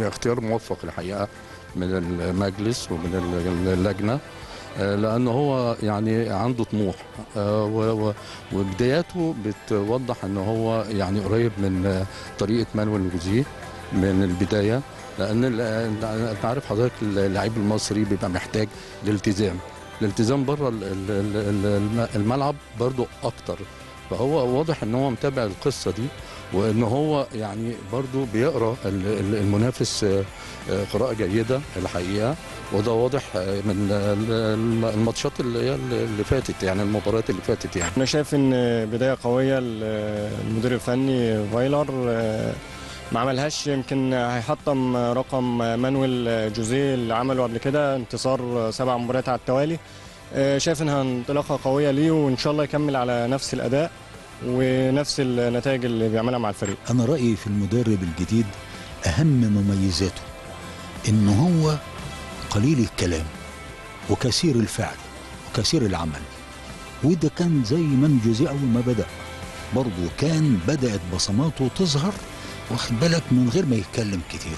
يعني اختيار موفق الحقيقه من المجلس ومن اللجنه آه، لانه هو يعني عنده طموح آه، و- و- وبداياته بتوضح ان هو يعني قريب من آه، طريقه مانويل جوزيه من البدايه لان ال- انت عارف حضرتك اللعيب المصري بيبقى محتاج لالتزام الالتزام بره ال- ال- ال- الم- الملعب برضو اكتر فهو واضح ان هو متابع القصه دي وان هو يعني برضو بيقرا ال- ال- المنافس آه، آه، قراءه جيده الحقيقه وده واضح آه، من ال- ال- الماتشات اللي هي اللي فاتت يعني المباريات اللي فاتت يعني انا شايف ان بدايه قويه المدير الفني فايلر آه، ما عملهاش يمكن هيحطم رقم مانويل جوزيه اللي عمله قبل كده انتصار سبع مباريات على التوالي آه، شايف انها انطلاقه قويه ليه وان شاء الله يكمل على نفس الاداء ونفس النتائج اللي بيعملها مع الفريق أنا رأيي في المدرب الجديد أهم مميزاته إن هو قليل الكلام وكثير الفعل وكثير العمل وده كان زي من جوزيه أول ما بدأ برضه كان بدأت بصماته تظهر واخد بالك من غير ما يتكلم كتير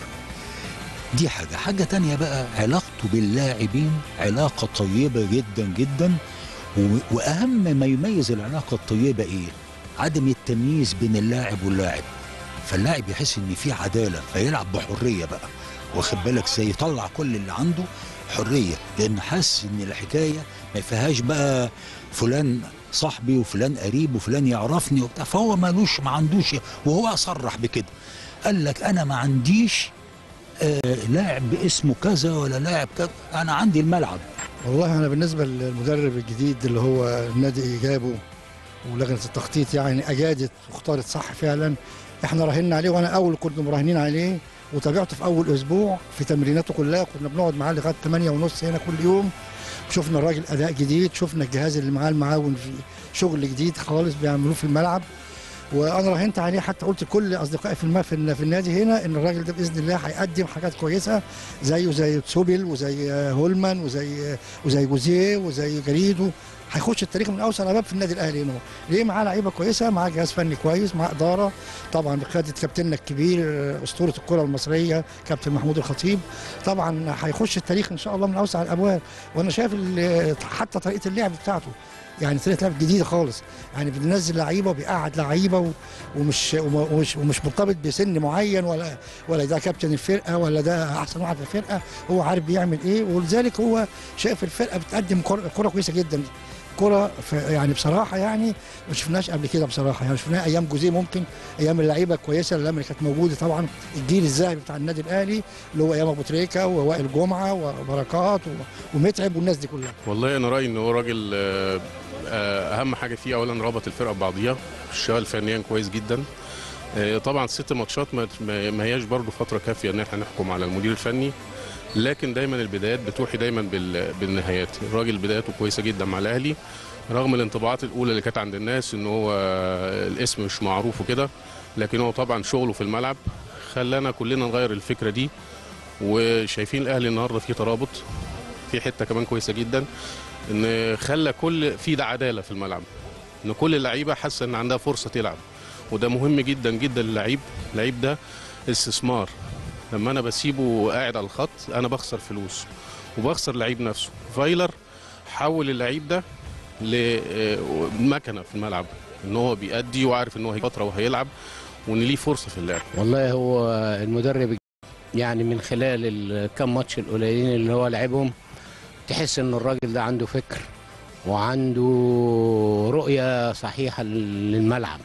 دي حاجة حاجة تانية بقى علاقته باللاعبين علاقة طيبة جدا جدا و- وأهم ما يميز العلاقة الطيبة إيه عدم التمييز بين اللاعب واللاعب فاللاعب يحس ان في عداله فيلعب بحريه بقى واخد بالك زي يطلع كل اللي عنده حريه لان حاسس ان الحكايه ما فيهاش بقى فلان صاحبي وفلان قريب وفلان يعرفني وبتاع فهو مالوش ما عندوش وهو صرح بكده قال لك انا ما عنديش آه لاعب باسمه كذا ولا لاعب كذا انا عندي الملعب والله انا بالنسبه للمدرب الجديد اللي هو النادي جابه ولجنه التخطيط يعني اجادت واختارت صح فعلا احنا راهنا عليه وانا اول كنا مراهنين عليه وتابعته في اول اسبوع في تمريناته كلها كنا بنقعد معاه لغايه 8 ونص هنا كل يوم شفنا الراجل اداء جديد شفنا الجهاز اللي معاه المعاون في شغل جديد خالص بيعملوه في الملعب وانا راهنت عليه حتى قلت لكل اصدقائي في الم- في الن- في النادي هنا ان الراجل ده باذن الله هيقدم حاجات كويسه زيه زي تسوبل وزي هولمان وزي وزي جوزيه وزي جريدو هيخش التاريخ من اوسع الابواب في النادي الاهلي هنا ليه معاه لعيبه كويسه معاه جهاز فني كويس معاه اداره طبعا بقياده كابتننا الكبير اسطوره الكره المصريه كابتن محمود الخطيب طبعا هيخش التاريخ ان شاء الله من اوسع الابواب وانا شايف ال- حتى طريقه اللعب بتاعته يعني طريقه لعب جديده خالص يعني بينزل لعيبه وبيقعد لعيبه و- ومش ومش ومش مرتبط بسن معين ولا ولا ده كابتن الفرقه ولا ده احسن واحد في الفرقه هو عارف بيعمل ايه ولذلك هو شايف الفرقه بتقدم كره كرة كويسه جدا كرة ف- يعني بصراحة يعني ما شفناش قبل كده بصراحة يعني شفناها أيام جوزيه ممكن أيام اللعيبة الكويسة اللي اللي كانت موجودة طبعا الجيل الذهبي بتاع النادي الأهلي اللي هو أيام أبو تريكة ووائل جمعة وبركات و- ومتعب والناس دي كلها والله انا رايي ان هو راجل آه، آه، اهم حاجه فيه اولا ربط الفرقه ببعضيها اشتغل فنيا كويس جدا آه، طبعا ست ماتشات ما ما- ما هياش برضو فتره كافيه ان احنا نحكم على المدير الفني لكن دايما البدايات بتوحي دايما بال- بالنهايات الراجل بداياته كويسه جدا مع الاهلي رغم الانطباعات الاولى اللي كانت عند الناس ان هو آه، الاسم مش معروف وكده لكن هو طبعا شغله في الملعب خلانا كلنا نغير الفكره دي وشايفين الاهلي النهارده فيه ترابط في حته كمان كويسه جدا ان خلى كل في ده عداله في الملعب ان كل اللعيبه حاسه ان عندها فرصه تلعب وده مهم جدا جدا للعيب اللعيب ده استثمار لما انا بسيبه قاعد على الخط انا بخسر فلوس وبخسر اللعيب نفسه فايلر حول اللعيب ده لمكنه في الملعب ان هو بيأدي وعارف ان هو هي فتره وهيلعب وان ليه فرصه في اللعب والله هو المدرب يعني من خلال الكام ماتش القليلين اللي هو لعبهم تحس ان الراجل ده عنده فكر وعنده رؤية صحيحة للملعب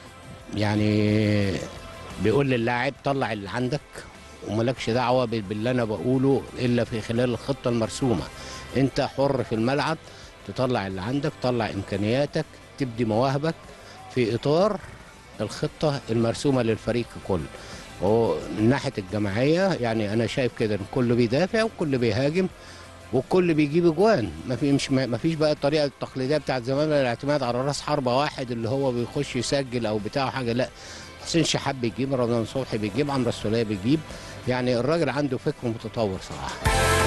يعني بيقول للاعب طلع اللي عندك وملكش دعوة بال- باللي انا بقوله الا في خلال الخطة المرسومة انت حر في الملعب تطلع اللي عندك تطلع امكانياتك تبدي مواهبك في اطار الخطة المرسومة للفريق ككل ومن ناحيه الجماعيه يعني انا شايف كده ان كله بيدافع وكل بيهاجم والكل بيجيب اجوان ما في مش ما فيش بقى الطريقه التقليديه بتاعت زمان الاعتماد على راس حربه واحد اللي هو بيخش يسجل او بتاع حاجه لا حسين شحات بيجيب رمضان صبحي بيجيب عمرو السوليه بيجيب يعني الراجل عنده فكر متطور صراحه